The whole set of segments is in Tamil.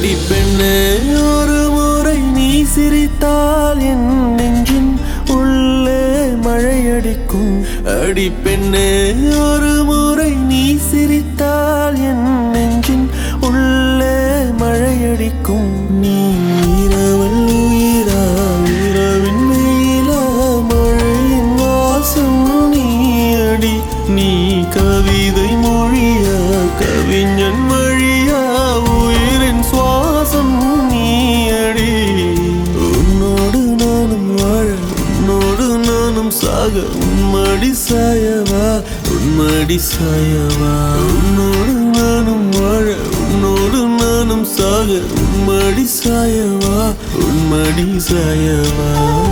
அடி பெண்ணே ஒரு முறை நீ சிரித்தால் என் நெஞ்சின் உள்ளே மழையடிக்கும் அடி பெண்ணே ஒரு முறை நீ சிரித்தால் என் நெஞ்சின் உள்ளே மழையடிக்கும் நீ இரவல் உயிரா இரவின் வெயிலா மழையின் வாசம் நீ அடி நீ கவிதை மொழியா கவிஞன் வழியா உயிரின் சுவாசம் நீ அடி உன்னோடு நானும் வாழ உன்னோடு நானும் சாக உன்மடி சாயவா உன்மடி சாயவா உன்னோடு நானும் வாழ உன்னோடு நானும் சாக உன்மடி சாயவா உன்மடி சாயவா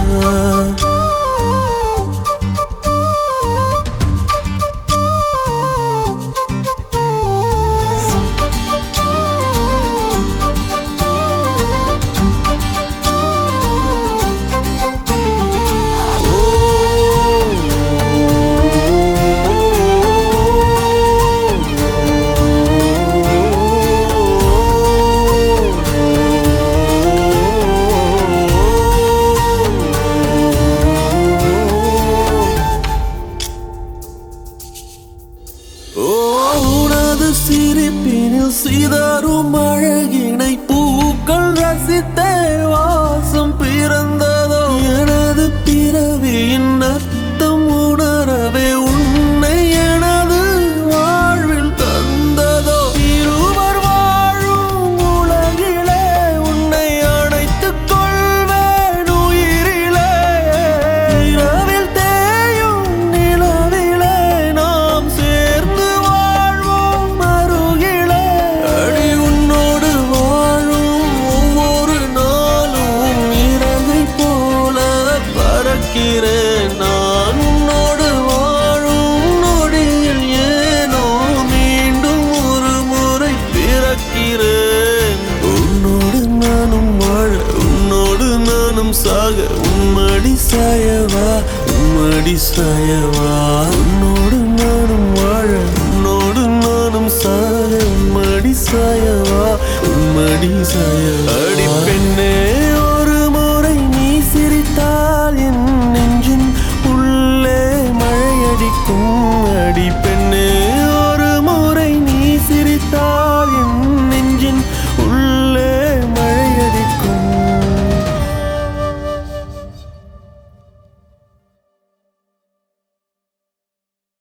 ஓ உனது சிரிப்பினில் சிதறும் அழகினை பூக்கள் ரசித்தே வாசம் பிறந்ததோ எனது பிறவியின் அர்த்தம் உணரவே உன்னை எனது வாழ்வில் தந்ததோ இருவர் வாழும் உலகிலே உன்னை அணைத்துக் கொள்வேன் உயிரிலே இரவில் தேயும் நிலவிலே நாம் சேர்ந்து வாழ்வோம் அருகிலே அடி உன்னோடு வாழும் ஒவ்வொரு நாளும் இறகை போல பறக்கிறேன் நான் உன்னோடு வாழும் நொடியில் ஏனோ மீண்டும் ஒரு முறை பிறக்கிறேன் உன்னோடு நானும் வாழ உன்னோடு நானும் சாக உம்மடி சாயவா உம்மடி சாயவா உன்னோடு நானும் வாழ உன்னோடு நானும் சாக உம்மடி சாயவா உம்மடி சாயவா அடி பெண்ணே